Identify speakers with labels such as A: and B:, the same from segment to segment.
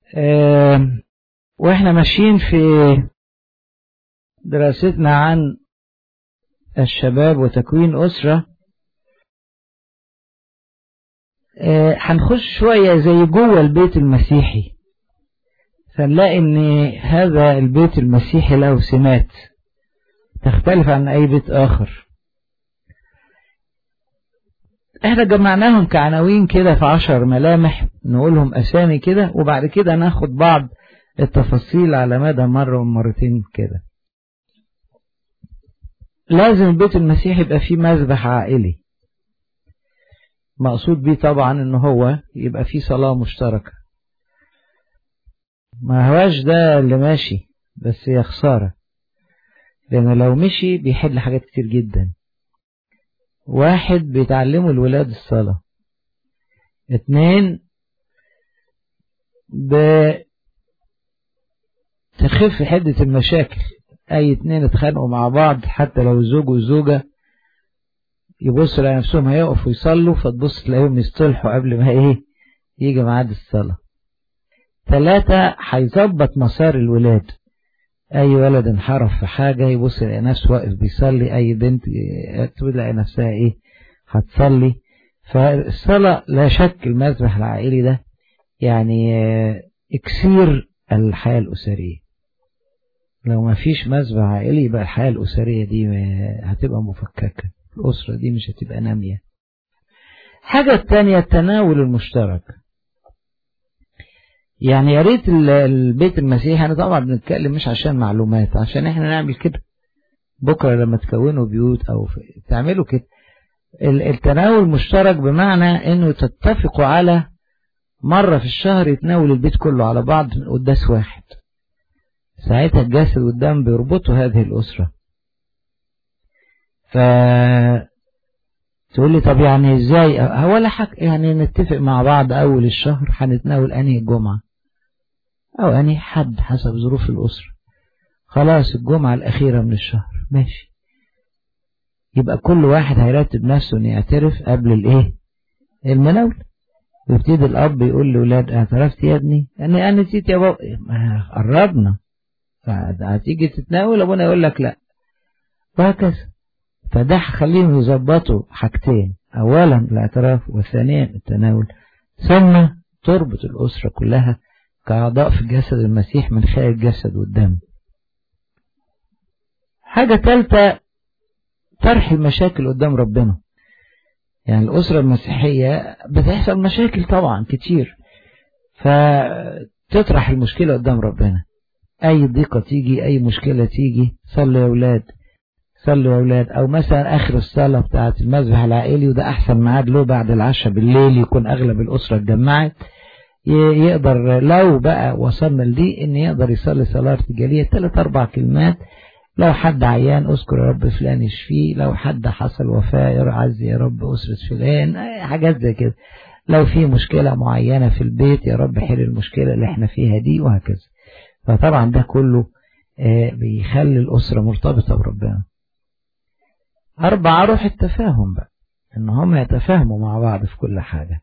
A: آه واحنا ماشيين في دراستنا عن الشباب وتكوين أسرة آه هنخش شوية زي جوه البيت المسيحي فنلاقي ان هذا البيت المسيحي له سمات تختلف عن اي بيت اخر احنا جمعناهم كعناوين كده في عشر ملامح نقولهم اسامي كده وبعد كده ناخد بعض التفاصيل على مدى مرة ومرتين كده لازم البيت المسيحي يبقى فيه مذبح عائلي مقصود بيه طبعا ان هو يبقى فيه صلاة مشتركة ما هواش ده اللي ماشي بس يا خسارة لأن لو مشي بيحل حاجات كتير جدا واحد بيتعلموا الولاد الصلاة اتنين بتخف حدة المشاكل أي اتنين اتخانقوا مع بعض حتى لو الزوج والزوجة يبصوا على نفسهم هيقفوا يصلوا فتبص تلاقيهم يصطلحوا قبل ما ايه يجي ميعاد الصلاة ثلاثة هيظبط مسار الولاد أي ولد انحرف في حاجة يبص يلاقي نفسه واقف بيصلي أي بنت تلاقي نفسها إيه هتصلي فالصلاة لا شك المذبح العائلي ده يعني اكسير الحياة الأسرية لو ما فيش مذبح عائلي يبقى الحياة الأسرية دي هتبقى مفككة الأسرة دي مش هتبقى نامية حاجة التانية التناول المشترك يعني يا ريت البيت المسيحي انا طبعا بنتكلم مش عشان معلومات عشان احنا نعمل كده بكره لما تكونوا بيوت او تعملوا كده التناول مشترك بمعنى انه تتفقوا على مرة في الشهر يتناول البيت كله على بعض من قداس واحد ساعتها الجسد والدم بيربطوا هذه الأسرة ف تقول لي طب يعني ازاي ولا حاجة يعني نتفق مع بعض اول الشهر هنتناول انهي الجمعة او انهي حد حسب ظروف الاسرة خلاص الجمعة الاخيرة من الشهر ماشي يبقى كل واحد هيرتب نفسه انه يعترف قبل الايه المناول ويبتدي الاب يقول لاولاد اعترفت يا ابني انا انا نسيت يا بابا قربنا هتيجي تتناول ابونا يقول لك لا وهكذا فده هخليهم يظبطوا حاجتين اولا الاعتراف وثانيا التناول ثم تربط الاسره كلها كاعضاء في جسد المسيح من خلال الجسد والدم حاجة ثالثة طرح المشاكل قدام ربنا يعني الأسرة المسيحية بتحصل مشاكل طبعا كتير فتطرح المشكلة قدام ربنا أي ضيقة تيجي أي مشكلة تيجي صلوا يا أولاد صلوا يا أولاد أو مثلا آخر الصلاة بتاعة المذبح العائلي وده أحسن ميعاد له بعد العشاء بالليل يكون أغلب الأسرة اتجمعت يقدر لو بقى وصلنا لدي إن يقدر يصلي صلاة ارتجالية ثلاث أربع كلمات لو حد عيان اذكر يا رب فلان يشفيه لو حد حصل وفاة يعز يا رب أسرة فلان حاجات زي كده لو في مشكلة معينة في البيت يا رب حل المشكلة اللي احنا فيها دي وهكذا فطبعا ده كله بيخلي الأسرة مرتبطة بربنا أربعة روح التفاهم بقى إن هم يتفاهموا مع بعض في كل حاجة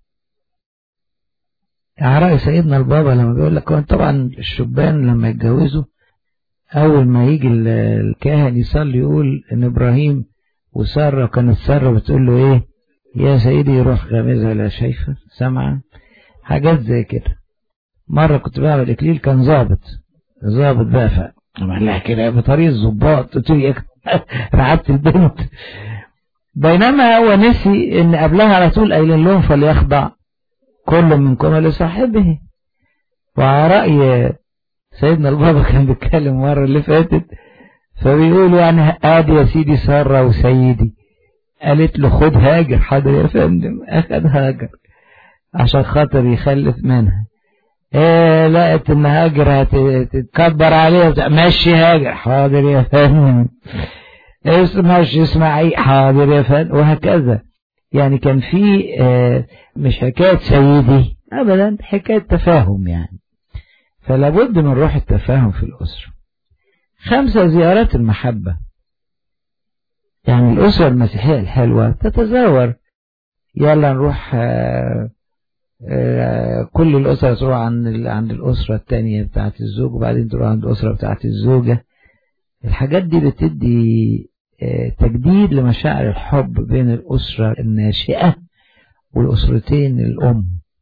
A: رأي سيدنا البابا لما بيقول لك طبعا الشبان لما يتجوزوا أول ما يجي الكاهن يصلي يقول إن إبراهيم وسارة كانت سارة بتقول له إيه يا سيدي يروح غامزها لا شايفة سامعة حاجات زي كده مرة كنت بعمل إكليل كان ظابط ظابط بقى ف لها كده بطريقة الظباط قلت له رعبت البنت بينما هو نسي إن قبلها على طول قايلين لهم فليخضع كل منكم لصاحبه وعلى رأي سيدنا البابا كان بيتكلم المرة اللي فاتت فبيقول يعني ادي يا سيدي سارة وسيدي قالت له خد هاجر حاضر يا فندم اخد هاجر عشان خاطر يخلف منها ايه لقت ان هاجر هتتكبر عليها ماشي هاجر حاضر يا فندم اسمعش اسمعي حاضر يا فندم وهكذا يعني كان في اه مش حكاية سيدي ابدا حكاية تفاهم يعني فلا بد من روح التفاهم في الأسرة خمسة زيارات المحبة يعني الأسرة المسيحية الحلوة تتزاور يلا نروح كل الأسرة تروح عند عند الأسرة التانية بتاعت الزوج وبعدين تروح عند الأسرة بتاعت الزوجة الحاجات دي بتدي تجديد لمشاعر الحب بين الأسرة الناشئة والأسرتين الأم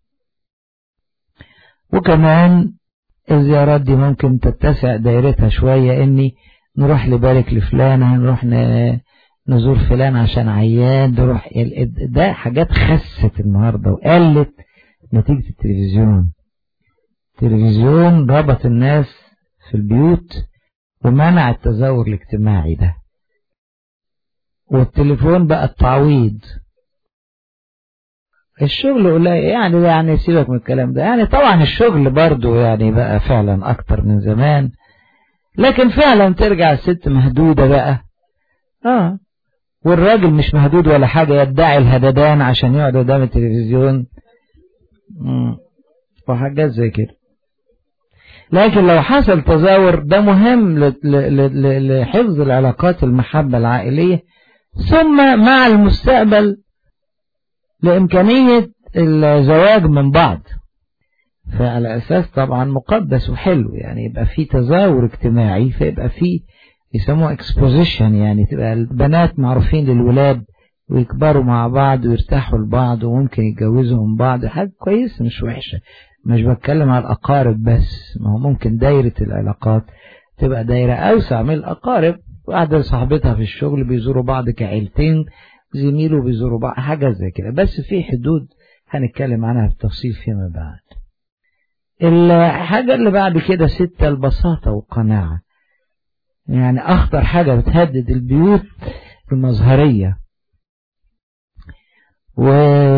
A: وكمان الزيارات دي ممكن تتسع دايرتها شوية إني نروح نبارك لفلانة نروح نزور فلان عشان عيان نروح ده حاجات خست النهاردة وقلت نتيجة التلفزيون التلفزيون ربط الناس في البيوت ومنع التزاور الاجتماعي ده والتليفون بقى التعويض الشغل قليل يعني يعني سيبك من الكلام ده يعني طبعا الشغل برضو يعني بقى فعلا اكتر من زمان لكن فعلا ترجع الست مهدودة بقى اه والراجل مش مهدود ولا حاجة يدعي الهددان عشان يقعد قدام التلفزيون وحاجات زي كده لكن لو حصل تزاور ده مهم لحفظ العلاقات المحبة العائلية ثم مع المستقبل لإمكانية الزواج من بعض فعلى أساس طبعا مقدس وحلو يعني يبقى في تزاور اجتماعي فيبقى في يسموه اكسبوزيشن يعني تبقى البنات معروفين للولاد ويكبروا مع بعض ويرتاحوا لبعض وممكن يتجوزوا من بعض حاجة كويسة مش وحشة مش بتكلم على الأقارب بس ما هو ممكن دايرة العلاقات تبقى دايرة أوسع من الأقارب واحدة صاحبتها في الشغل بيزوروا بعض كعيلتين زميله بيزوروا بعض حاجة زي كده بس في حدود هنتكلم عنها بالتفصيل فيما بعد الحاجة اللي بعد كده ستة البساطة والقناعة يعني أخطر حاجة بتهدد البيوت المظهرية و...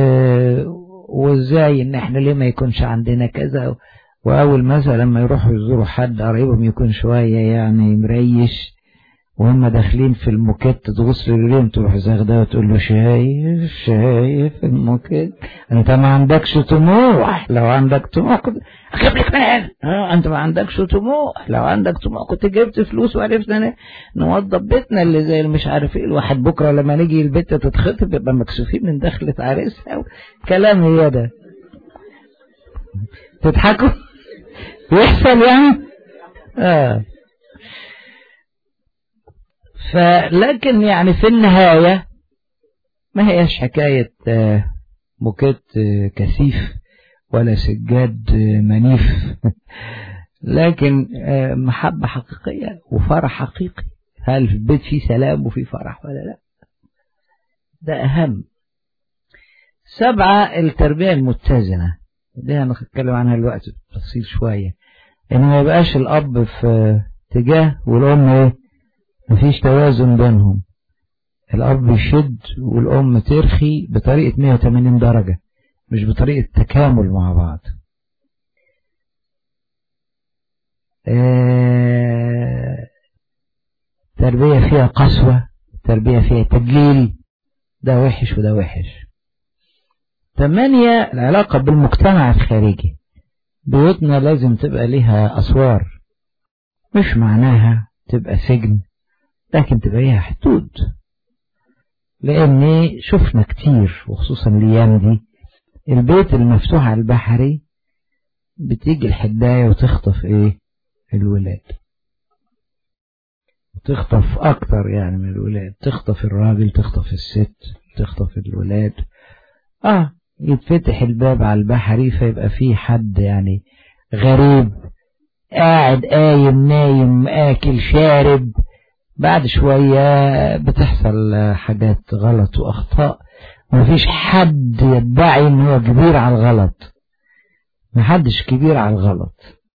A: وازاي ان احنا ليه ما يكونش عندنا كذا واول مثلا لما يروحوا يزوروا حد قريبهم يكون شوية يعني مريش وهم داخلين في الموكيت تغسل رجليهم تروح زاغده وتقول له شايف شايف الموكيت انت ما عندكش طموح لو عندك طموح كنت اجيب لك مال اه انت ما عندكش طموح لو عندك طموح كنت جبت فلوس وعرفنا نوضب بيتنا اللي زي اللي مش عارف ايه الواحد بكره لما نيجي البيت تتخطب يبقى مكسوفين من دخلة عريسها كلام هي ده تضحكوا يحصل يعني اه فلكن يعني في النهاية ما هيش حكاية موكيت كثيف ولا سجاد منيف لكن محبة حقيقية وفرح حقيقي هل في البيت فيه سلام وفيه فرح ولا لا ده أهم سبعة التربية المتزنة دي هنتكلم عنها الوقت بالتفصيل شوية إن ما يبقاش الأب في اتجاه والأم إيه مفيش توازن بينهم الأب يشد والأم ترخي بطريقة 180 درجة مش بطريقة تكامل مع بعض آه تربية فيها قسوة تربية فيها تدليل ده وحش وده وحش ثمانية العلاقة بالمجتمع الخارجي بيوتنا لازم تبقى ليها أسوار مش معناها تبقى سجن لكن تبقى ليها حدود لأن شفنا كتير وخصوصا الأيام دي البيت المفتوح على البحري بتيجي الحداية وتخطف ايه الولاد تخطف أكتر يعني من الولاد تخطف الراجل تخطف الست تخطف الولاد اه يتفتح الباب على البحري فيبقى فيه حد يعني غريب قاعد قايم نايم آكل شارب بعد شوية بتحصل حاجات غلط وأخطاء مفيش حد يدعي ان هو كبير على الغلط محدش كبير على الغلط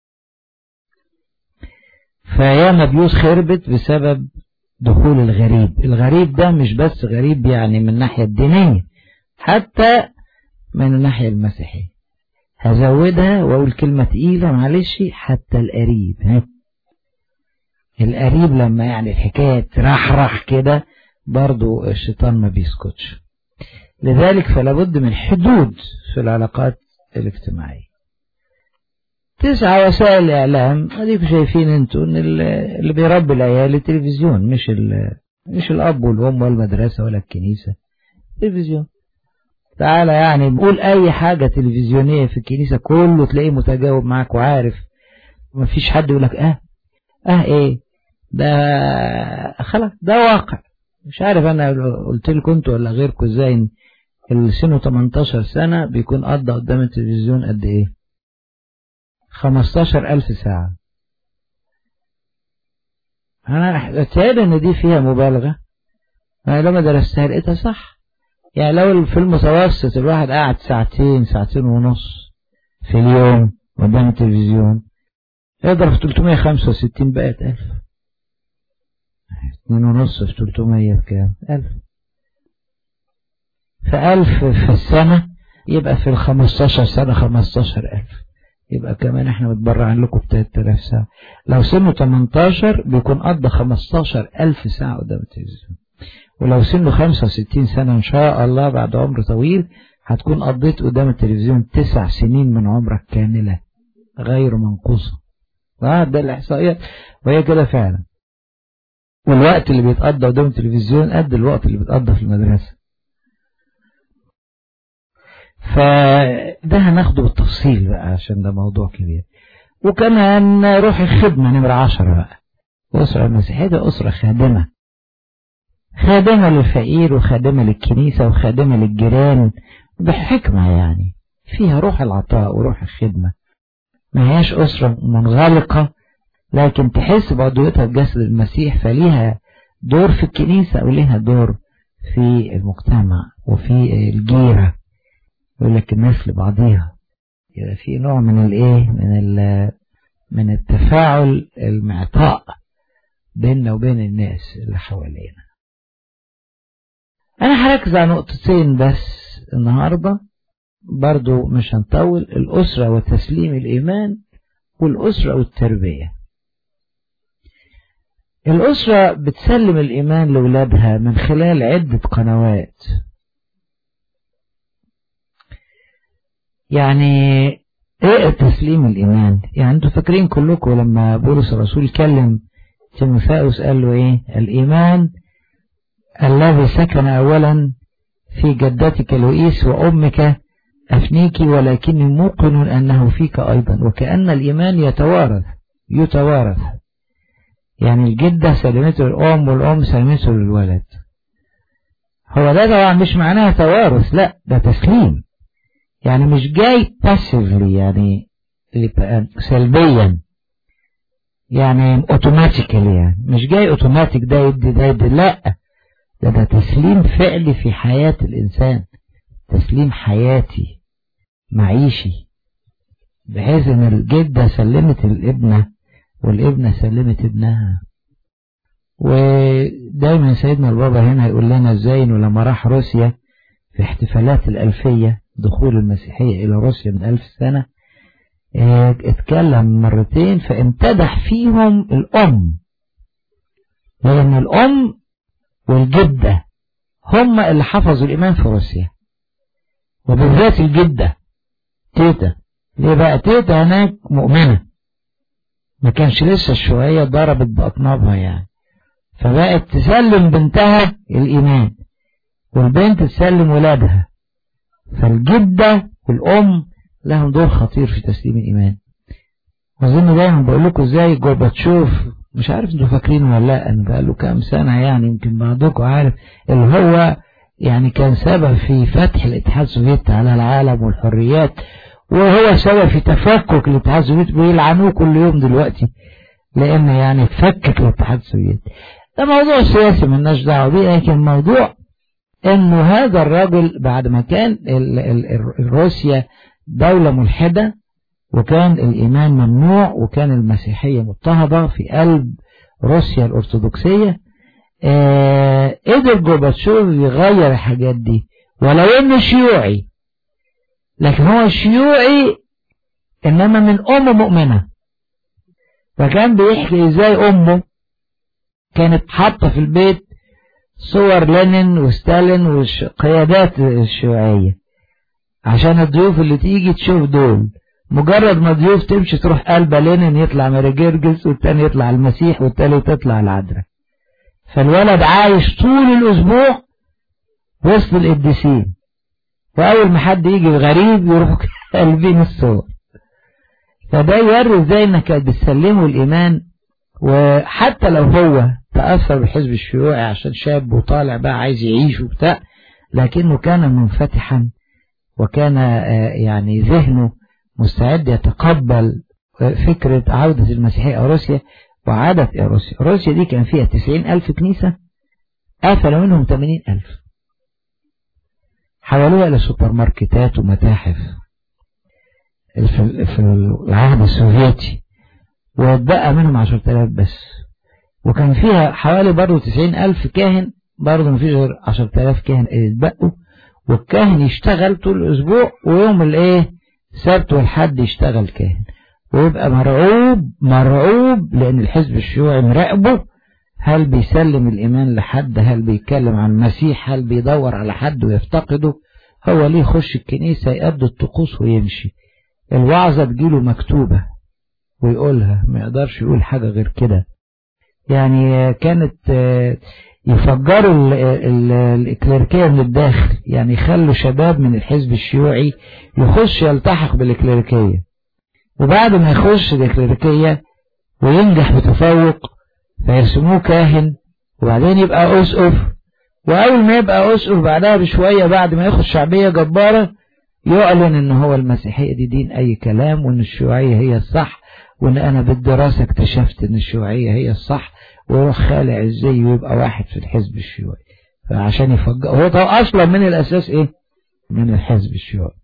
A: فياما بيوت خربت بسبب دخول الغريب الغريب ده مش بس غريب يعني من الناحية الدينية حتى من الناحية المسيحية هزودها واقول كلمة تقيلة معلش حتى القريب ها القريب لما يعني الحكاية ترحرح كده برضو الشيطان ما بيسكتش لذلك فلا بد من حدود في العلاقات الاجتماعية تسعة وسائل الإعلام أديكم شايفين أنتوا إن اللي بيربي العيال التلفزيون مش مش الأب والأم والمدرسة ولا الكنيسة التلفزيون تعالى يعني قول اي حاجة تلفزيونية في الكنيسة كله تلاقيه متجاوب معاك وعارف مفيش حد يقول لك اه اه ايه ده خلاص ده واقع مش عارف انا قلت لكم انتوا ولا غيركم ازاي إن اللي سنه 18 سنة بيكون قضى قدام التلفزيون قد ايه 15000 ساعة انا اتهيألي ان دي فيها مبالغة انا لما درستها لقيتها صح يعني لو في المتوسط الواحد قاعد ساعتين ساعتين ونص في اليوم قدام التلفزيون اضرب في 365 بقت 1000 اتنين ونص في 300 بكام 1000 في 1000 في السنة يبقى في ال 15 سنة 15000 يبقى كمان احنا متبرعين لكم ب 3000 ساعة لو سنه 18 بيكون قضى 15000 ساعة قدام التلفزيون ولو سنه 65 سنة ان شاء الله بعد عمر طويل هتكون قضيت قدام التلفزيون تسع سنين من عمرك كاملة غير منقوصة اه ده الاحصائيات وهي كده فعلا والوقت اللي بيتقضى قدام التلفزيون قد الوقت اللي بيتقضى في المدرسة فده هناخده بالتفصيل بقى عشان ده موضوع كبير وكمان روح الخدمة نمرة عشرة بقى أسرة المسيحية أسرة خادمة خادمة للفقير وخادمة للكنيسة وخادمة للجيران بحكمة يعني فيها روح العطاء وروح الخدمة ما هياش أسرة منغلقة لكن تحس بعضويتها بجسد المسيح فليها دور في الكنيسة وليها دور في المجتمع وفي الجيرة يقول لك الناس لبعضيها يبقى في نوع من الايه من من التفاعل المعطاء بيننا وبين الناس اللي حوالينا انا هركز على نقطتين بس النهارده برضو مش هنطول الأسرة وتسليم الإيمان والأسرة والتربية الأسرة بتسلم الإيمان لأولادها من خلال عدة قنوات يعني ايه تسليم الإيمان يعني انتوا فاكرين كلكم لما بولس الرسول كلم تيموثاوس قال له ايه الإيمان الذي سكن أولا في جدتك لوئيس وأمك أفنيك ولكني موقن أنه فيك أيضا وكأن الإيمان يتوارث يتوارث يعني الجدة سلمته الأم والأم سلمته للولد هو ده طبعا مش معناها توارث لا ده تسليم يعني مش جاي باسفلي يعني سلبيا يعني اوتوماتيكالي يعني مش جاي اوتوماتيك ده يدي ده يدي لا ده ده تسليم فعلي في حياة الإنسان تسليم حياتي معيشي بحيث ان الجدة سلمت الابنة والابنة سلمت ابنها ودايما سيدنا البابا هنا يقول لنا ازاي انه لما راح روسيا في احتفالات الألفية دخول المسيحية إلى روسيا من ألف سنة اتكلم مرتين فامتدح فيهم الأم لأن الأم والجدة هم اللي حفظوا الإيمان في روسيا وبالذات الجدة تيتا ليه بقى تيتا هناك مؤمنة ما كانش لسه الشوية ضربت بأطنابها يعني فبقت تسلم بنتها الإيمان والبنت تسلم ولادها فالجدة والأم لهم دور خطير في تسليم الإيمان أظن دايما بقول لكم ازاي جورباتشوف مش عارف انتوا فاكرين ولا لا ان بقى له كام سنة يعني يمكن بعضكم عارف اللي هو يعني كان سبب في فتح الاتحاد السوفيتي على العالم والحريات وهو سبب في تفكك الاتحاد السوفيتي بيلعنوه كل يوم دلوقتي لان يعني فكك الاتحاد السوفيتي ده موضوع سياسي ملناش دعوه بيه لكن موضوع انه هذا الرجل بعد ما كان ال ال روسيا دولة ملحدة وكان الإيمان ممنوع وكان المسيحية مضطهدة في قلب روسيا الأرثوذكسية آه قدر جورباتشوف يغير الحاجات دي ولو انه شيوعي لكن هو شيوعي انما من ام مؤمنة فكان بيحكي ازاي امه كانت حاطة في البيت صور لينين وستالين والقيادات الشيوعية عشان الضيوف اللي تيجي تشوف دول مجرد ما ضيوف تمشي تروح قلبة لينين يطلع ميرجرجس والتاني يطلع المسيح والتالت تطلع العذراء فالولد عايش طول الأسبوع وسط القديسين وأول ما حد يجي غريب يروحوا قلبين الصور فده يوري ازاي انك بتسلمه الإيمان وحتى لو هو تأثر بالحزب الشيوعي عشان شاب وطالع بقى عايز يعيش وبتاع لكنه كان منفتحا وكان يعني ذهنه مستعد يتقبل فكرة عودة المسيحية إلى روسيا وعادت إلى روسيا روسيا دي كان فيها تسعين ألف كنيسة قفلوا منهم تمانين ألف حولوها إلى سوبر ماركتات ومتاحف في العهد السوفيتي واتبقى منهم عشرة آلاف بس وكان فيها حوالي برضه تسعين ألف كاهن برضه مفيش غير عشرة آلاف كاهن اتبقوا والكاهن يشتغل طول الأسبوع ويوم الإيه سبت والحد يشتغل كاهن ويبقى مرعوب مرعوب لأن الحزب الشيوعي مراقبه هل بيسلم الإيمان لحد هل بيتكلم عن المسيح هل بيدور على حد ويفتقده هو ليه يخش الكنيسة يقضي الطقوس ويمشي الوعظة تجيله مكتوبة ويقولها ما يقدرش يقول حاجة غير كده يعني كانت يفجروا الإكليريكية من الداخل يعني يخلوا شباب من الحزب الشيوعي يخش يلتحق بالإكليريكية وبعد ما يخش الإكليريكية وينجح بتفوق فيرسموه كاهن وبعدين يبقى أسقف وأول ما يبقى أسقف بعدها بشوية بعد ما ياخد شعبية جبارة يعلن ان هو المسيحية دي دين اي كلام وان الشيوعية هي الصح وان انا بالدراسة اكتشفت ان الشيوعية هي الصح ويروح خالع الزي ويبقى واحد في الحزب الشيوعي فعشان يفجر هو اصلا من الاساس ايه من الحزب الشيوعي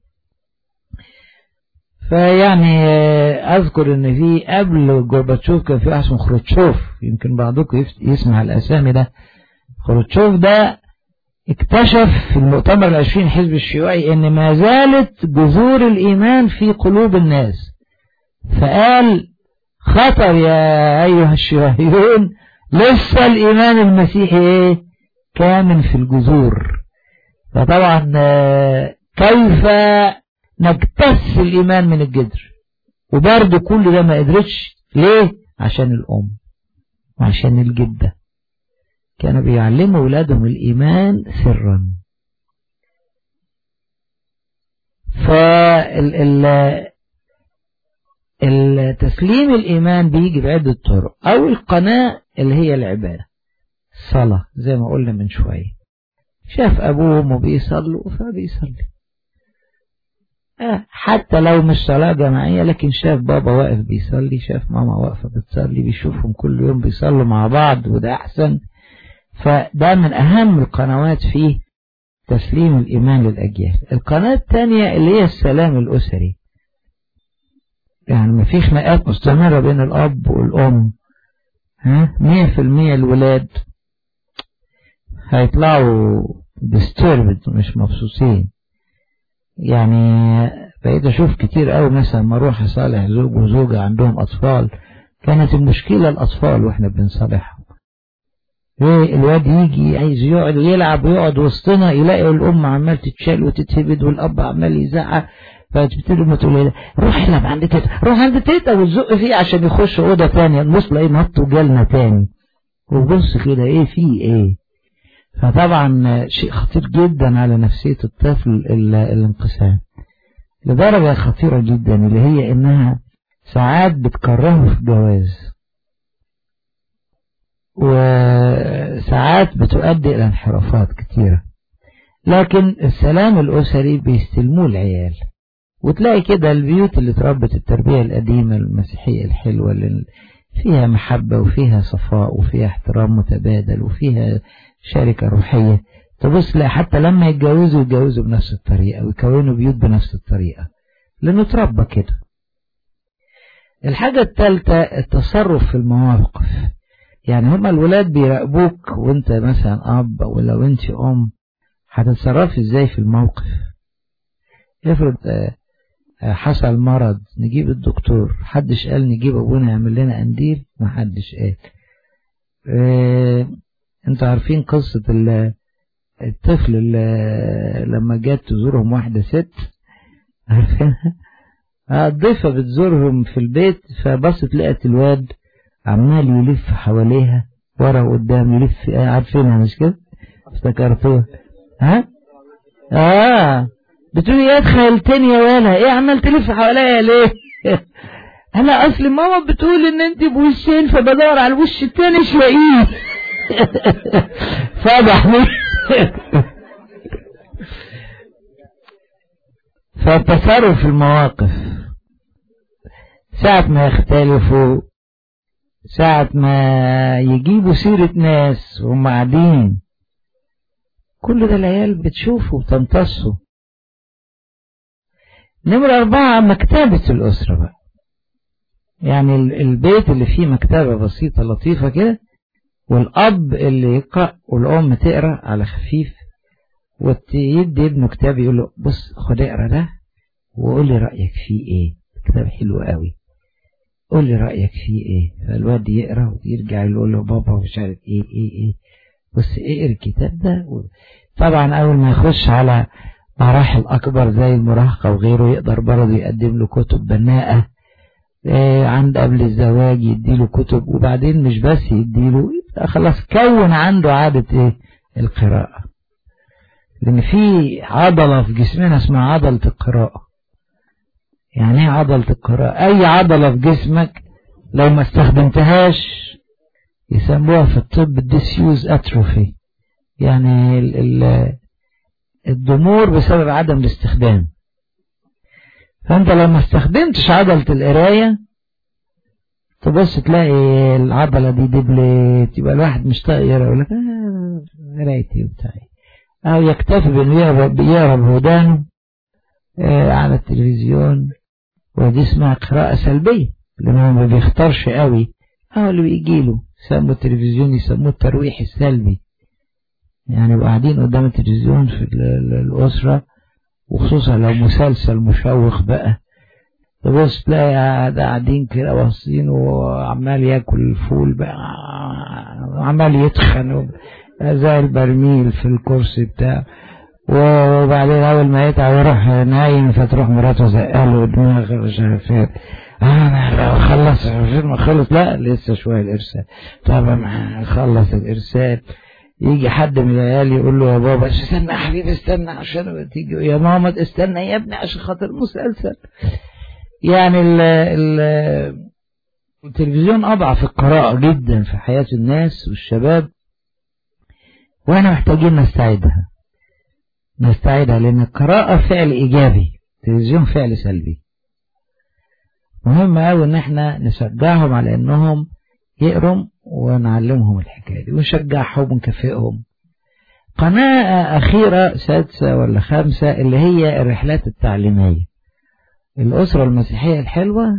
A: فيعني اذكر ان في قبل جورباتشوف كان في واحد اسمه خروتشوف يمكن بعضكم يسمع الاسامي ده خروتشوف ده اكتشف في المؤتمر العشرين حزب الشيوعي ان ما زالت جذور الايمان في قلوب الناس فقال خطر يا ايها الشيوعيون لسه الايمان المسيحي ايه كامن في الجذور فطبعا كيف نجتث الايمان من الجذر وبرضه كل ده ما قدرتش ليه عشان الام وعشان الجده كانوا بيعلموا أولادهم الإيمان سرا فالتسليم الإيمان بيجي بعدة طرق أو القناة اللي هي العبادة الصلاة زي ما قلنا من شوية شاف أبوه وأمه بيصلوا فبيصلي آه حتى لو مش صلاة جماعية لكن شاف بابا واقف بيصلي شاف ماما واقفة بتصلي بيشوفهم كل يوم بيصلوا مع بعض وده أحسن فده من أهم القنوات في تسليم الإيمان للأجيال القناة الثانية اللي هي السلام الأسري يعني ما فيش خناقات مستمرة بين الأب والأم ها مية في المية الولاد هيطلعوا disturbed مش مبسوطين يعني بقيت أشوف كتير قوي مثلا ما أروح أصالح زوج وزوجة عندهم أطفال كانت المشكلة الأطفال وإحنا بنصالحهم ايه الواد يجي عايز يقعد ويلعب ويقعد وسطنا يلاقي الام عمال تتشال وتتهبد والاب عمال يزعق فتبتدي ما تقول ايه روح العب عند تيتا روح عند تيتا وتزق فيه عشان يخش اوضه ثانيه نبص لاقيه نط وجالنا تاني وبص كده ايه في ايه فطبعا شيء خطير جدا على نفسيه الطفل الانقسام لدرجه خطيره جدا اللي هي انها ساعات بتكرهه في الجواز وساعات بتؤدي إلى انحرافات كتيرة لكن السلام الأسري بيستلموه العيال وتلاقي كده البيوت اللي تربت التربية القديمة المسيحية الحلوة اللي فيها محبة وفيها صفاء وفيها احترام متبادل وفيها شركة روحية تبص لا حتى لما يتجوزوا يتجوزوا بنفس الطريقة ويكونوا بيوت بنفس الطريقة لأنه تربى كده الحاجة الثالثة التصرف في المواقف يعني هما الولاد بيراقبوك وانت مثلا اب او لو انت ام هتتصرفي ازاي في الموقف افرض حصل مرض نجيب الدكتور حدش قال نجيب ابونا يعمل لنا قنديل ما حدش قال اه انتوا عارفين قصة الطفل اللي لما جت تزورهم واحدة ست عارفينها الضيفة بتزورهم في البيت فبصت لقت الواد عمال يلف حواليها ورا وقدام يلف عارفينها مش كده افتكرتوها ها اه بتقولي يا تخيلتني يا ولا ايه عمال تلف حواليا ليه انا اصل ماما بتقول ان انت بوشين فبدور على الوش التاني مش لاقيه فضحني فالتصرف في المواقف ساعة ما يختلفوا ساعة ما يجيبوا سيرة ناس وهم قاعدين كل ده العيال بتشوفه وتمتصه نمرة أربعة مكتبة الأسرة بقى يعني البيت اللي فيه مكتبة بسيطة لطيفة كده والأب اللي يقرأ والأم تقرأ على خفيف ويدي ابنه كتاب يقول له بص خد اقرأ ده وقول لي رأيك فيه ايه كتاب حلو قوي قول لي رأيك فيه ايه فالواد يقرأ ويرجع يقول له بابا مش عارف ايه ايه ايه بص اقرا الكتاب ده طبعا اول ما يخش على مراحل اكبر زي المراهقة وغيره يقدر برضه يقدم له كتب بناءة إيه عند قبل الزواج يديله كتب وبعدين مش بس يديله خلاص كون عنده عادة ايه القراءة لان في عضلة في جسمنا اسمها عضلة القراءة يعني ايه عضلة القراءة اي عضلة في جسمك لو ما استخدمتهاش يسموها في الطب الديسيوز اتروفي يعني ال ال الضمور بسبب عدم الاستخدام فانت لو ما استخدمتش عضلة القراية تبص تلاقي العضلة دي دبلت يبقى الواحد مش طايق يقرا يقول لك آه قرايتي وبتاعي أو يكتفي بأنه يقرا بودانه آه على التلفزيون ودي اسمها قراءة سلبية لأنه ما بيختارش قوي أو اللي بيجيله يسموا التلفزيون يسموه الترويح السلبي يعني يبقوا قاعدين قدام التلفزيون في الأسرة وخصوصا لو مسلسل مشوق بقى تبص تلاقي قاعدين كده واصلين وعمال ياكل الفول بقى وعمال يتخن زي البرميل في الكرسي بتاعه وبعدين اول ما يتعب يروح نايم فتروح مراته زقاله دماغه مش عارف ايه انا لو خلص الفيلم خلص لا لسه شويه الارسال طبعا خلص الارسال يجي حد من العيال يقول له يا بابا استنى يا حبيبي استنى عشان تيجي يا ماما استنى يا ابني عشان خاطر المسلسل يعني ال ال التلفزيون أضعف القراءة جدا في حياة الناس والشباب وأنا محتاجين نستعيدها نستعيدها لأن القراءة فعل إيجابي التلفزيون فعل سلبي مهم أوي إن احنا نشجعهم على إنهم يقروا ونعلمهم الحكاية دي ونشجعهم ونكافئهم قناة أخيرة سادسة ولا خامسة اللي هي الرحلات التعليمية الأسرة المسيحية الحلوة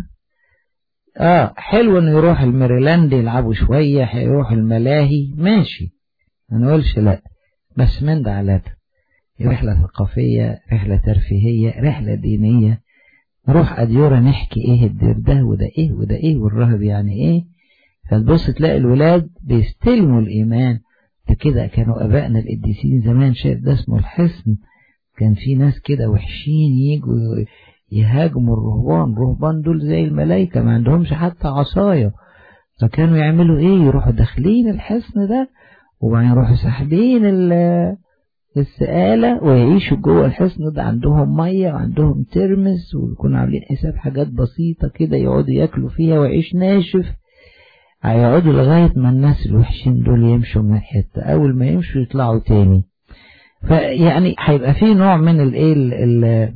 A: آه حلو إنه يروح الميريلاند يلعبوا شوية يروح الملاهي ماشي ما نقولش لأ بس من ده على ده رحلة ثقافية رحلة ترفيهية رحلة دينية نروح أديورة نحكي إيه الدير ده وده إيه وده إيه والراهب يعني إيه فتبص تلاقي الولاد بيستلموا الإيمان كده كانوا أبائنا القديسين زمان شايف ده اسمه الحصن كان في ناس كده وحشين يجوا يهاجموا الرهبان الرهبان دول زي الملايكة ما عندهمش حتى عصاية فكانوا يعملوا ايه يروحوا داخلين الحصن ده وبعدين يروحوا ساحبين السقالة ويعيشوا جوه الحصن ده عندهم مية وعندهم ترمس ويكونوا عاملين حساب حاجات بسيطة كده يقعدوا ياكلوا فيها ويعيش ناشف هيقعدوا لغاية ما الناس الوحشين دول يمشوا من الحتة أول ما يمشوا يطلعوا تاني فيعني هيبقى في نوع من الايه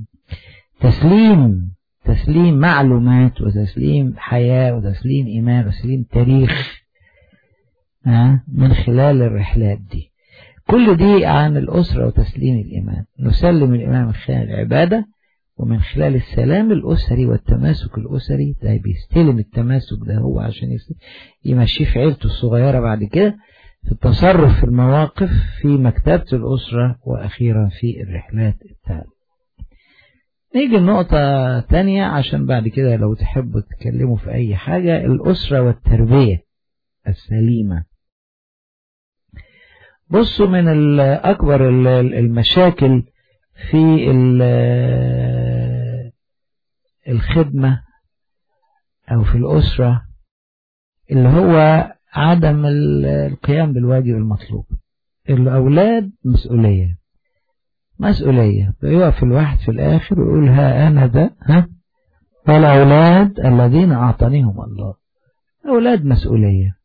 A: تسليم تسليم معلومات وتسليم حياة وتسليم إيمان وتسليم تاريخ من خلال الرحلات دي كل دي عن الأسرة وتسليم الإيمان نسلم الإيمان من خلال العبادة ومن خلال السلام الأسري والتماسك الأسري ده بيستلم التماسك ده هو عشان يمشيه في عيلته الصغيرة بعد كده في التصرف في المواقف في مكتبة الأسرة وأخيرا في الرحلات التالية نيجي لنقطة تانية عشان بعد كده لو تحبوا تتكلموا في أي حاجة الأسرة والتربية السليمة بصوا من أكبر المشاكل في الخدمة أو في الأسرة اللي هو عدم القيام بالواجب المطلوب الأولاد مسؤولية مسؤولية يقف الواحد في الآخر ويقول ها أنا ده ها والأولاد الذين أعطانيهم الله أولاد مسؤولية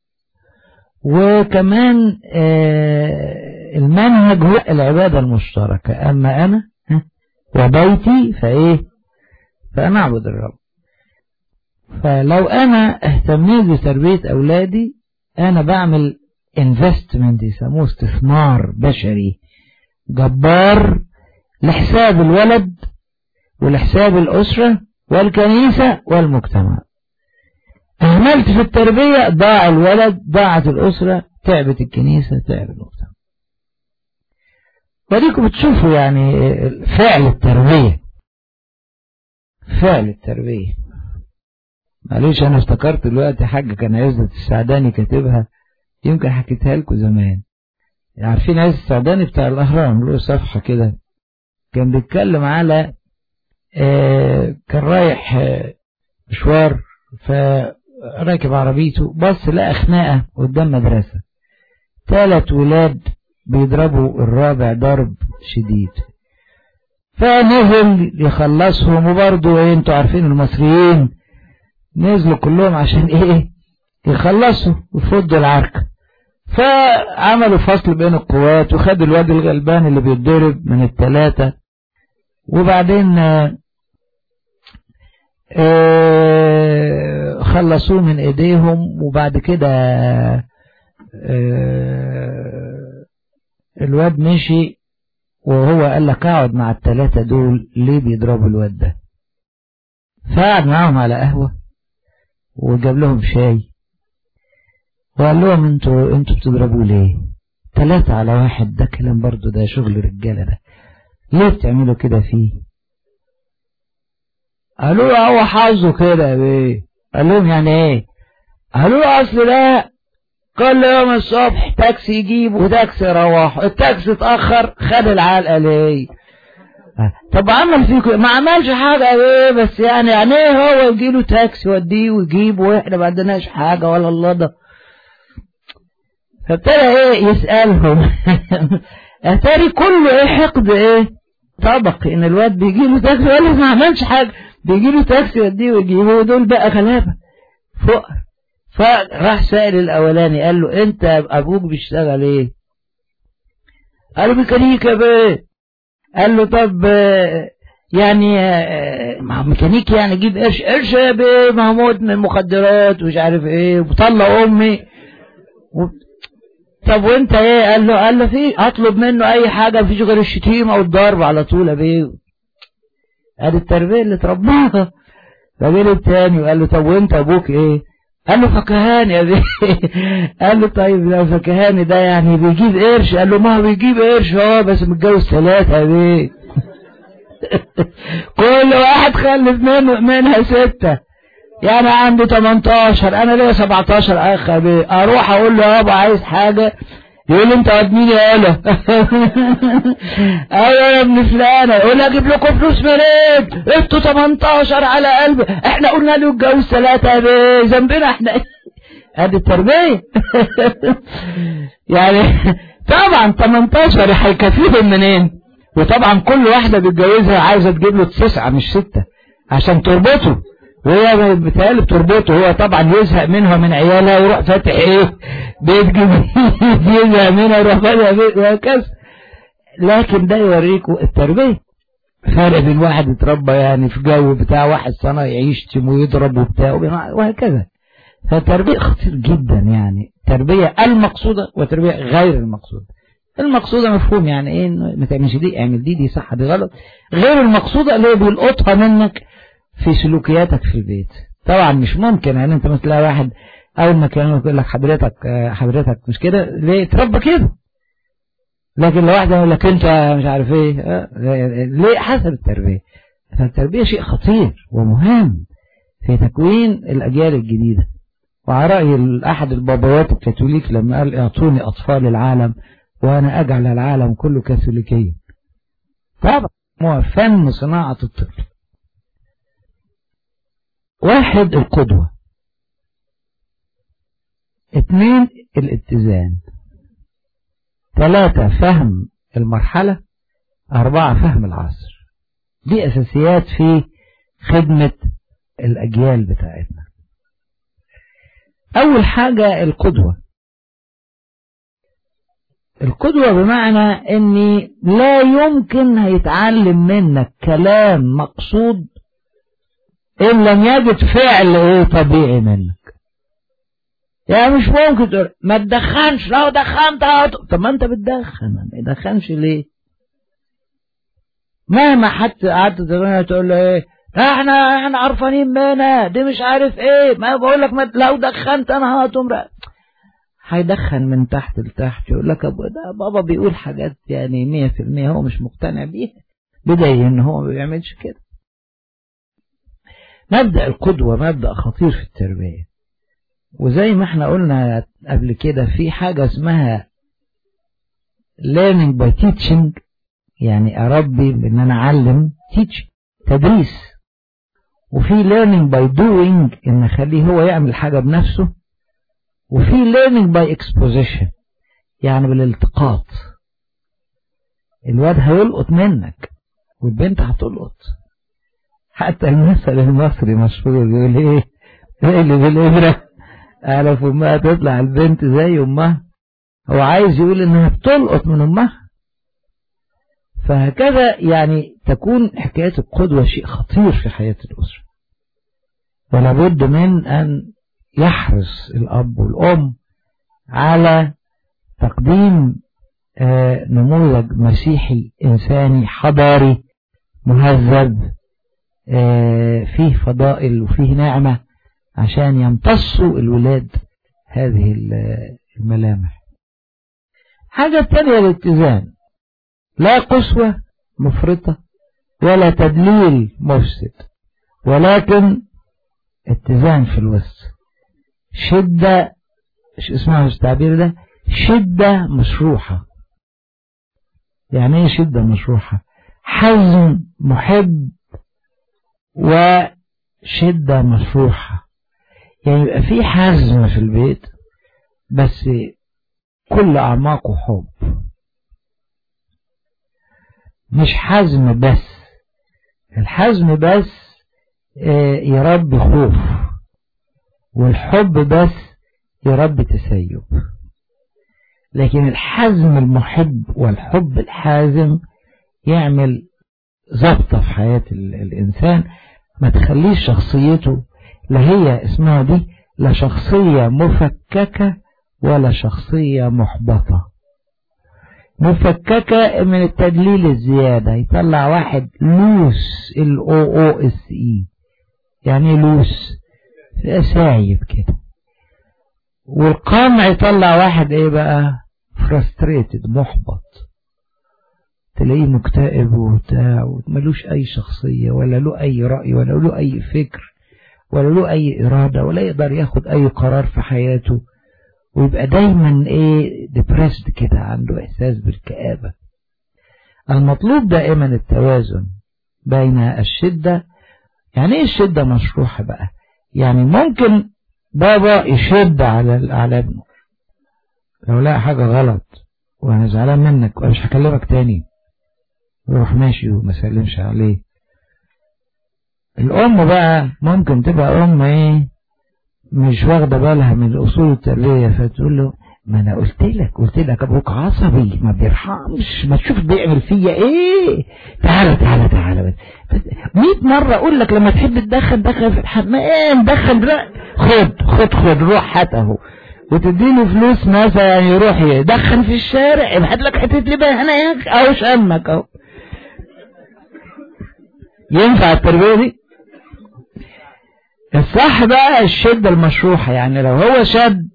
A: وكمان آه المنهج هو العبادة المشتركة أما أنا ها وبيتي فإيه فأنا أعبد الرب فلو أنا اهتميت بتربية أولادي أنا بعمل investment يسموه استثمار بشري جبار لحساب الولد ولحساب الأسرة والكنيسة والمجتمع أهملت في التربية ضاع الولد ضاعت الأسرة تعبت الكنيسة تعب المجتمع وديكم بتشوفوا يعني فعل التربية فعل التربية معلش أنا افتكرت دلوقتي حاجة كان عزة السعداني كاتبها يمكن حكيتها لكم زمان عارفين عز السعداني بتاع الأهرام له صفحة كده كان بيتكلم على آه كان رايح آه مشوار فراكب عربيته بص لقى خناقة قدام مدرسة ثلاث ولاد بيضربوا الرابع ضرب شديد فنزل يخلصهم وبرضه ايه انتوا عارفين المصريين نزلوا كلهم عشان ايه يخلصوا ويفضوا العركة فعملوا فصل بين القوات وخدوا الواد الغلبان اللي بيتضرب من الثلاثة وبعدين آه خلصوه من ايديهم وبعد كده آه الواد مشي وهو قال لك اقعد مع الثلاثة دول ليه بيضربوا الواد ده فقعد معاهم على قهوة وجاب لهم شاي وقال لهم انتوا انتوا بتضربوا ليه ثلاثة على واحد ده كلام برضو ده شغل رجالة ده ليه بتعملوا كده فيه قالوا له هو حظه كده يا بيه قال لهم يعني ايه قالوا له اصل ده كل يوم الصبح تاكسي يجيب وتاكسي يروح التاكسي اتأخر خد العلقة ليه طب عمل فيكم ما عملش حاجة ايه بس يعني يعني ايه هو يجيله تاكسي يوديه ويجيب واحنا ما عندناش حاجة ولا الله ده فابتدى ايه يسألهم اتاري كله ايه حقد ايه طبق ان الواد بيجي له تاكسي ولا ما عملش حاجة بيجي له تاكسي يوديه ويجيبه دول بقى غلابة فقر فراح سائل الاولاني قال له انت ابوك بيشتغل ايه قال له ميكانيكا بيه قال له طب يعني ما ميكانيكي يعني جيب قرش قرش يا بيه ما هو موت من المخدرات ومش عارف ايه وطلع امي و... طب وانت ايه قال له قال له في اطلب منه اي حاجه مفيش غير الشتيمه والضرب على طول يا بيه ادي التربيه اللي ترباها فجه التاني وقال له طب وانت ابوك ايه قال له فكهاني يا بيه قال له طيب لو فكهاني ده يعني بيجيب قرش قال له ما هو بيجيب قرش اه بس متجوز ثلاثة يا بيه كل واحد خلف منه منها ستة يعني عنده 18 انا ليا 17 اخ يا بيه اروح اقول له يابا عايز حاجة يقول لي انت ودنيني يالا ايوه يا ابن فلانه يقول لي اجيب لكم فلوس منين انتوا 18 على قلبي احنا قلنا له اتجوز ثلاثه يا بيه ذنبنا احنا ادي التربيه يعني طبعا 18 هيكفيهم منين وطبعا كل واحده بتجوزها عايزه تجيب له تسعه مش سته عشان تربطه وهي بتهيألي بتربطه هو طبعا يزهق منها من عيالها ويروح فاتح ايه بيت جديد يزهق منها ويروح فاتح بيت وهكذا لكن ده يوريكم التربية فرق بين واحد اتربى يعني في جو بتاع واحد صنايعي يشتم ويضرب وبتاع وهكذا فالتربية خطير جدا يعني تربية المقصودة وتربية غير المقصودة المقصودة مفهوم يعني ايه ما تعملش دي اعمل دي دي صح دي غلط غير المقصودة اللي هو بيلقطها منك في سلوكياتك في البيت طبعا مش ممكن يعني انت مثلا واحد اول ما كان يقول لك حضرتك حضرتك مش كده ليه تربى كده لكن لو واحد يقول لك انت مش عارف ايه ليه حسب التربيه فالتربيه شيء خطير ومهم في تكوين الاجيال الجديده وعلى راي احد البابوات الكاثوليك لما قال اعطوني اطفال العالم وانا اجعل العالم كله كاثوليكيا طبعا هو فن صناعه الطفل واحد القدوة اثنين الاتزان ثلاثة فهم المرحلة أربعة فهم العصر دي أساسيات في خدمة الأجيال بتاعتنا أول حاجة القدوة القدوة بمعنى أني لا يمكن هيتعلم منك كلام مقصود إن لم يجد فعل إيه طبيعي منك يعني مش ممكن تقول ما تدخنش لو دخنت طب ما انت بتدخن ما يدخنش ليه مهما حتى قعدت تقول له ايه احنا احنا عرفانين منها دي مش عارف ايه ما بقول لك ما لو دخنت انا هتمرق هيدخن من تحت لتحت يقول لك ابو ده بابا بيقول حاجات يعني مية في المية هو مش مقتنع بيها بداية ان هو ما بيعملش كده مبدأ القدوة مبدأ خطير في التربية وزي ما احنا قلنا قبل كده في حاجة اسمها learning by teaching يعني أربي بأن أنا أعلم teach تدريس وفي learning by doing إن أخليه هو يعمل حاجة بنفسه وفي learning by exposition يعني بالالتقاط الواد هيلقط منك والبنت هتلقط حتى المثل المصري مشهور بيقول ايه اللي بالإبرة أعرف أمها تطلع البنت زي أمها هو عايز يقول إنها بتلقط من أمها فهكذا يعني تكون حكاية القدوة شيء خطير في حياة الأسرة ولا بد من أن يحرص الأب والأم على تقديم نموذج مسيحي إنساني حضاري مهذب فيه فضائل وفيه نعمة عشان يمتصوا الولاد هذه الملامح حاجة تانية الاتزان لا قسوة مفرطة ولا تدليل مفسد ولكن اتزان في الوسط شدة اسمها التعبير ده شدة مشروحة يعني ايه شدة مشروحة حزم محب وشدة مشروحة يعني يبقى في حزم في البيت بس كل أعماقه حب مش حزم بس الحزم بس يربي خوف والحب بس يربي تسيب لكن الحزم المحب والحب الحازم يعمل ضبطة في حياة الإنسان ما تخليش شخصيته لا هي اسمها دي لا شخصية مفككة ولا شخصية محبطة مفككة من التدليل الزيادة يطلع واحد لوس ال او او اس اي يعني لوس سايب كده والقمع يطلع واحد ايه بقى فرستريتد محبط تلاقيه مكتئب وبتاع وملوش اي شخصية ولا له اي رأي ولا له اي فكر ولا له اي ارادة ولا يقدر ياخد اي قرار في حياته ويبقى دايما ايه ديبريسد كده عنده احساس بالكآبة المطلوب دائما التوازن بين الشدة يعني ايه الشدة مشروحة بقى يعني ممكن بابا يشد على على ابنه لو لقى حاجة غلط وانا زعلان منك وانا مش هكلمك تاني يروح ماشي وما سلمش عليه الام بقى ممكن تبقى ام ايه مش واخده بالها من اصول التربيه فتقول له ما انا قلت لك قلت لك ابوك عصبي ما بيرحمش ما تشوف بيعمل فيا ايه تعالى تعالى تعالى 100 مره اقول لك لما تحب تدخل دخل في الحمام دخل بقى خد خد خد روح هات اهو وتديله فلوس مثلا يروح يدخن في الشارع يبعت لك حته لبان هنا ياك اهو شمك اهو ينفع التربيه دي الصح بقى الشدة المشروحة يعني لو هو شد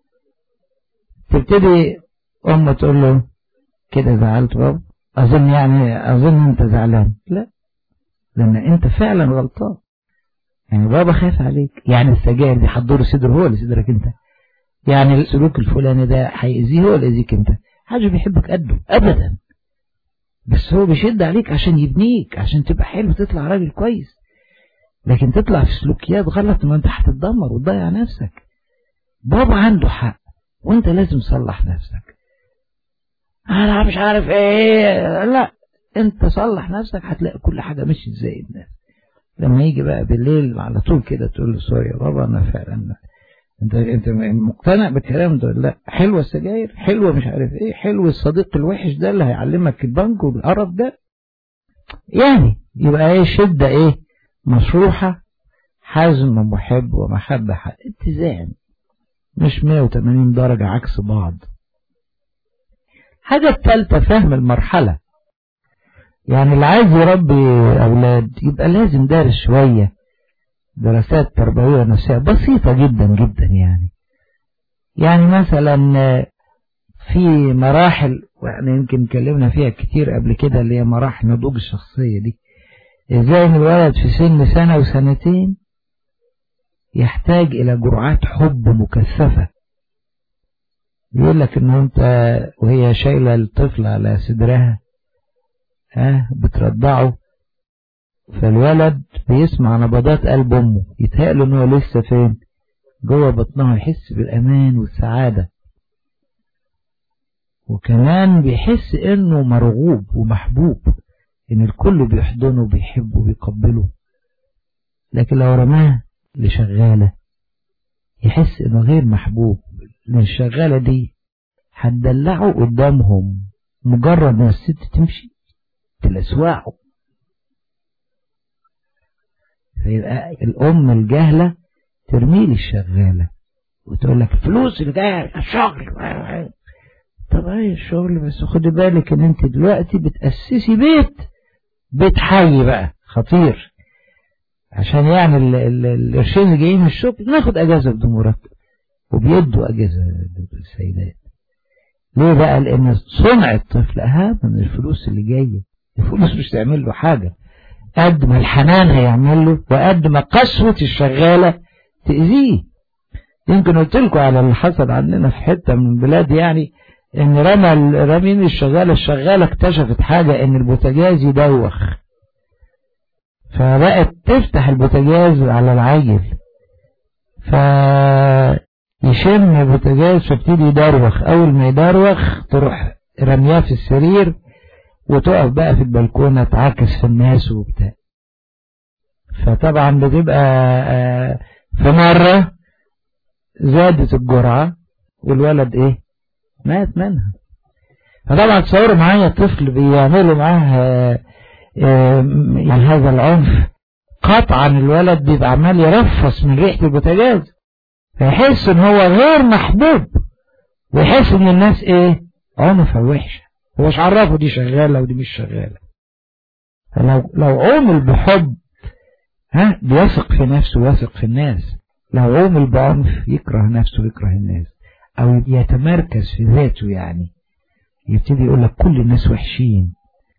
A: تبتدي أمه تقول له كده زعلت بابا أظن يعني أظن أنت زعلان لا لأن أنت فعلا غلطان يعني بابا خايف عليك يعني السجاير دي هتضر صدره هو اللي صدرك أنت يعني السلوك الفلاني ده هيأذيه هو اللي يأذيك أنت حاجة بيحبك قده أبدا بس هو بيشد عليك عشان يبنيك عشان تبقى حلو تطلع راجل كويس لكن تطلع في سلوكيات غلط ما انت هتتدمر وتضيع نفسك بابا عنده حق وانت لازم تصلح نفسك انا مش عارف ايه لا انت صلح نفسك هتلاقي كل حاجة مشيت زي الناس لما يجي بقى بالليل على طول كده تقول له سوري يا بابا انا فعلا انت انت مقتنع بالكلام ده لا حلوه السجاير حلوه مش عارف ايه حلو الصديق الوحش ده اللي هيعلمك البنك والقرف ده يعني يبقى ايه شده ايه مشروحه حزم محب ومحبه حق. اتزان مش 180 درجه عكس بعض حاجه الثالثه فهم المرحله يعني اللي عايز يربي اولاد يبقى لازم دارس شويه دراسات تربوية نفسية بسيطة جدا جدا يعني يعني مثلا في مراحل واحنا يمكن اتكلمنا فيها كتير قبل كده اللي هي مراحل نضوج الشخصية دي ازاي ان الولد في سن سنة وسنتين يحتاج الى جرعات حب مكثفة بيقول لك ان انت وهي شايلة الطفل على صدرها ها بترضعه فالولد بيسمع نبضات قلب امه يتهيأله ان هو لسه فين جوه بطنها يحس بالامان والسعاده وكمان بيحس انه مرغوب ومحبوب ان الكل بيحضنه وبيحبه وبيقبله لكن لو رماه لشغالة يحس انه غير محبوب لان الشغالة دي هتدلعه قدامهم مجرد ما الست تمشي تلسوعه فيبقى الأم الجهلة ترمي لي الشغالة وتقول لك الفلوس اللي جاية الشغل طب ايه الشغل بس خدي بالك ان انت دلوقتي بتأسسي بيت بيت حي بقى خطير عشان يعني القرشين اللي جايين من الشغل ناخد اجازة بدون مرتب وبيدوا اجازة للسيدات ليه بقى لان صنع الطفل اهم من الفلوس اللي جاية الفلوس مش تعمل له حاجة قد ما الحنان هيعمل له وقد ما قسوة الشغالة تأذيه يمكن قلت لكم على اللي حصل عندنا في حتة من البلاد يعني ان رمى رمين الشغالة الشغالة اكتشفت حاجة ان البوتاجاز يدوخ فبقت تفتح البوتاجاز على العيل فيشم البوتاجاز فابتدي يدروخ اول ما يدروخ تروح رمياه في السرير وتقف بقى في البلكونة تعاكس في الناس وبتاع فطبعا بتبقى في مرة زادت الجرعة والولد ايه مات منها فطبعا تصوروا معايا طفل بيعملوا معاه يعني هذا العنف قطعا الولد بيبقى عمال يرفص من ريحة البوتاجاز فيحس ان هو غير محبوب ويحس ان الناس ايه عنف وحشه هو مش عرفه دي شغالة ودي مش شغالة فلو لو عومل بحب ها بيثق في نفسه ويثق في الناس لو عومل بعنف يكره نفسه ويكره الناس او يتمركز في ذاته يعني يبتدي يقول لك كل الناس وحشين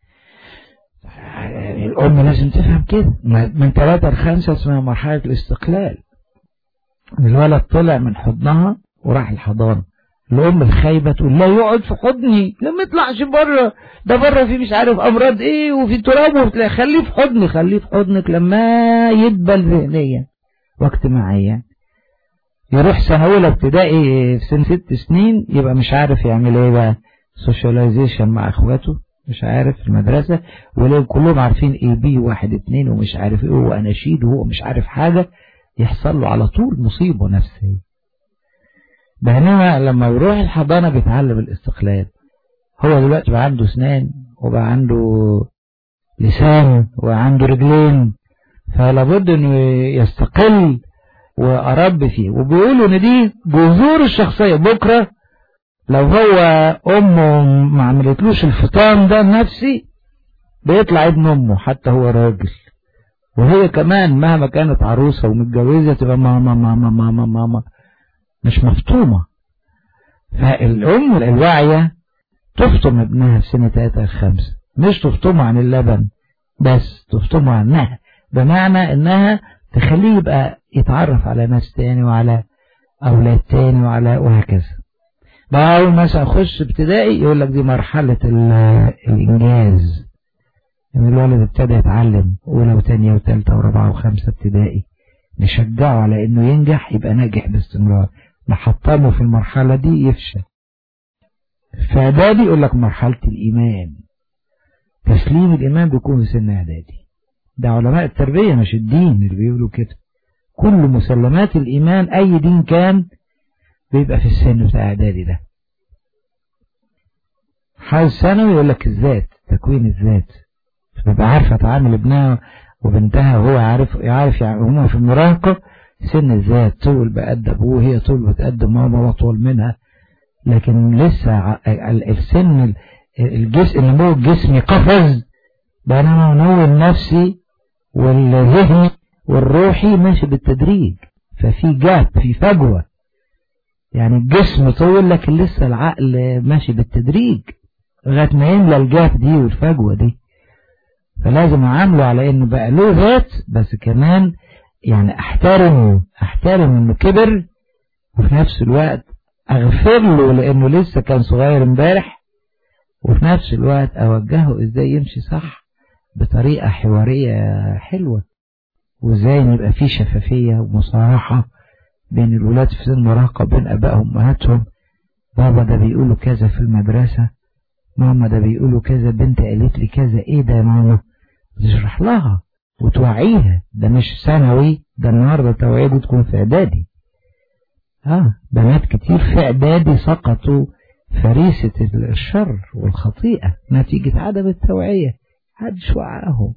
A: يعني الأم لازم تفهم كده من ثلاثة لخمسة اسمها مرحلة الاستقلال الولد طلع من حضنها وراح الحضانة الأم الخايبة تقول لا يقعد في حضني لا ما يطلعش بره ده بره في مش عارف أمراض إيه وفي تراب وبتلاقي خليه في حضني خليه في حضنك لما يدبل ذهنيا واجتماعيا يروح سنة أولى ابتدائي في سن ست سنين يبقى مش عارف يعمل إيه بقى سوشياليزيشن مع إخواته مش عارف في المدرسة ولو كلهم عارفين ايه بي واحد اتنين ومش عارف ايه واناشيد وهو مش عارف حاجة يحصل له على طول مصيبة نفسية بينما لما يروح الحضانة بيتعلم الاستقلال هو دلوقتي بقى عنده اسنان وبقى عنده لسان وعنده رجلين فلابد انه يستقل وأرب فيه وبيقولوا ان دي جذور الشخصية بكرة لو هو امه ما عملتلوش الفطام ده النفسي بيطلع ابن امه حتى هو راجل وهي كمان مهما كانت عروسة ومتجوزة تبقى ماما ماما ماما ماما مش مفطومة فالأم الواعية تفطم ابنها في سنة تلاتة خمسة مش تفطمه عن اللبن بس تفطمه عنها بمعنى انها تخليه يبقى يتعرف على ناس تاني وعلى أولاد تاني وعلى وهكذا بقى أول مثلا أخش ابتدائي يقول لك دي مرحلة الإنجاز إن الولد ابتدى يتعلم أولى وثانية وثالثة ورابعة وخمسة ابتدائي نشجعه على إنه ينجح يبقى ناجح باستمرار نحطمه في المرحلة دي يفشل فده يقول لك مرحلة الإيمان تسليم الإيمان بيكون في سن إعدادي ده علماء التربية مش الدين اللي بيقولوا كده كل مسلمات الإيمان أي دين كان بيبقى في السن بتاع إعدادي ده حال ثانوي يقول لك الذات تكوين الذات بيبقى عارفة تعامل ابنها وبنتها وهو عارف يعرف يعني هما في المراهقة سن الذات طول بقد أبوه هي طول بتقد ماما وأطول منها لكن لسه السن الجسم النمو الجسمي قفز بينما النمو النفسي والذهني والروحي ماشي بالتدريج ففي جاب في فجوة يعني الجسم طول لكن لسه العقل ماشي بالتدريج لغاية ما يملى الجاب دي والفجوة دي فلازم اعامله على انه بقى له ذات بس كمان يعني احترمه احترم انه كبر وفي نفس الوقت اغفر له لانه لسه كان صغير امبارح وفي نفس الوقت اوجهه ازاي يمشي صح بطريقة حوارية حلوة وازاي يبقى في شفافية ومصارحة بين الولاد في سن المراهقة بين ابائهم وامهاتهم بابا ده بيقولوا كذا في المدرسة ماما ده بيقولوا كذا بنت قالت لي كذا ايه ده يا ماما تشرح لها وتوعيها ده مش ثانوي ده النهارده توعيه دي تكون في اعدادي اه بنات كتير في اعدادي سقطوا فريسة الشر والخطيئة نتيجة عدم التوعية محدش وعاهم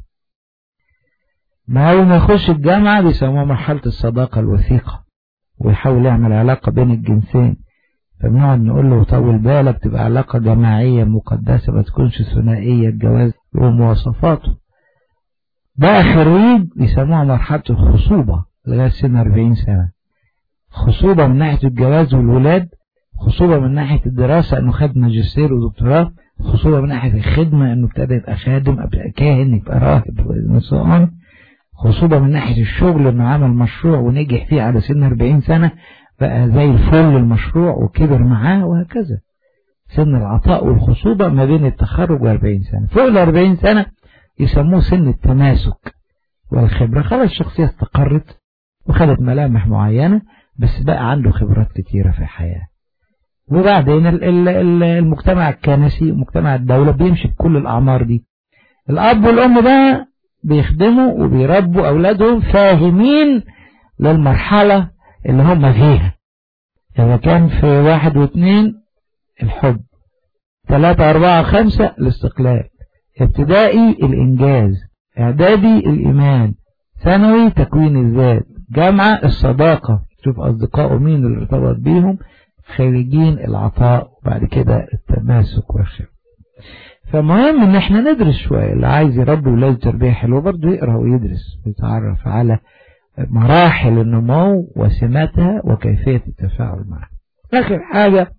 A: ما أول ما يخش الجامعة بيسموها مرحلة الصداقة الوثيقة ويحاول يعمل علاقة بين الجنسين فبنقعد نقول له طول بالك تبقى علاقة جماعية مقدسة ما تكونش ثنائية الجواز ومواصفاته بقى خريج بيسموها مرحلة الخصوبة لغاية سن 40 سنة خصوبة من ناحية الجواز والولاد خصوبة من ناحية الدراسة انه خد ماجستير ودكتوراه خصوبة من ناحية الخدمة انه ابتدى يبقى خادم ابقى كاهن يبقى راهب وصان خصوبة من ناحية الشغل انه عمل مشروع ونجح فيه على سن 40 سنة بقى زي الفل المشروع وكبر معاه وهكذا سن العطاء والخصوبة ما بين التخرج و40 سنة فوق ال 40 سنة يسموه سن التماسك والخبرة خلاص الشخصية استقرت وخدت ملامح معينة بس بقى عنده خبرات كتيرة في الحياة وبعدين المجتمع الكنسي ومجتمع الدولة بيمشي بكل الأعمار دي الأب والأم بقى بيخدموا وبيربوا أولادهم فاهمين للمرحلة اللي هم فيها إذا كان في واحد واثنين الحب ثلاثة أربعة خمسة الاستقلال ابتدائي الإنجاز إعدادي الإيمان ثانوي تكوين الذات جامعة الصداقة شوف أصدقائه مين اللي ارتبط بيهم خارجين العطاء وبعد كده التماسك والخير فمهم ان احنا ندرس شوية اللي عايز يربي ولاده تربية حلوة برضه يقرأ ويدرس ويتعرف على مراحل النمو وسماتها وكيفية التفاعل معها آخر حاجة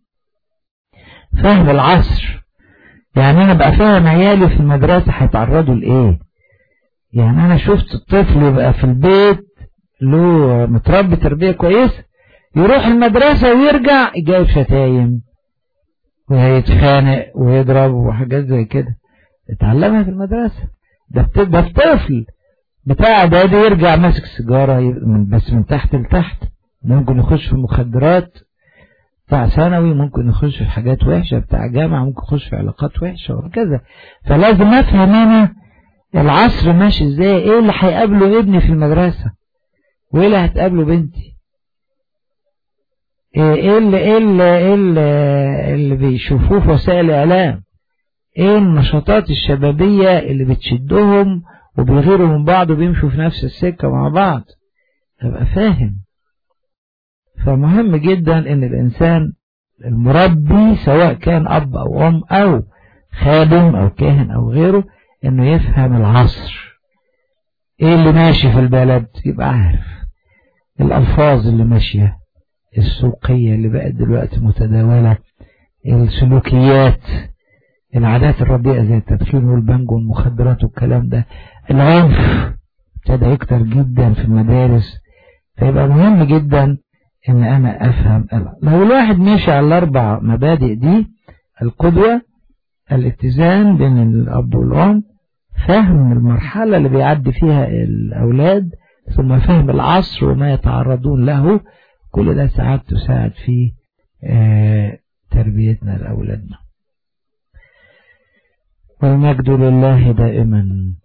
A: فهم العصر يعني أنا بقى فاهم عيالي في المدرسة هيتعرضوا لإيه يعني أنا شفت الطفل يبقى في البيت له متربي تربية كويسة يروح المدرسة ويرجع جايب شتايم وهيتخانق ويضرب وحاجات زي كده اتعلمها في المدرسة ده بتبقى طفل بتاع اعدادي يرجع ماسك سيجارة بس من تحت لتحت ممكن يخش في مخدرات بتاع ثانوي ممكن يخش في حاجات وحشة بتاع جامعة ممكن يخش في علاقات وحشة وهكذا فلازم افهم انا العصر ماشي ازاي ايه اللي هيقابله ابني في المدرسة وايه اللي هتقابله بنتي ايه اللي ايه اللي, إيه اللي, اللي بيشوفوه في وسائل الاعلام ايه النشاطات الشبابية اللي بتشدهم وبيغيروا من بعض وبيمشوا في نفس السكة مع بعض ابقى فاهم فمهم جدا ان الانسان المربي سواء كان اب او ام او خادم او كاهن او غيره انه يفهم العصر ايه اللي ماشي في البلد يبقى عارف الالفاظ اللي ماشية السوقية اللي بقت دلوقتي متداولة السلوكيات العادات الرديئة زي التدخين والبنج والمخدرات والكلام ده العنف ابتدى يكتر جدا في المدارس فيبقى مهم جدا ان انا افهم لو الواحد ماشي على الاربع مبادئ دي القدوة الاتزان بين الاب والام فهم المرحلة اللي بيعدي فيها الاولاد ثم فهم العصر وما يتعرضون له كل ده ساعات تساعد في تربيتنا لأولادنا والمجد لله دائما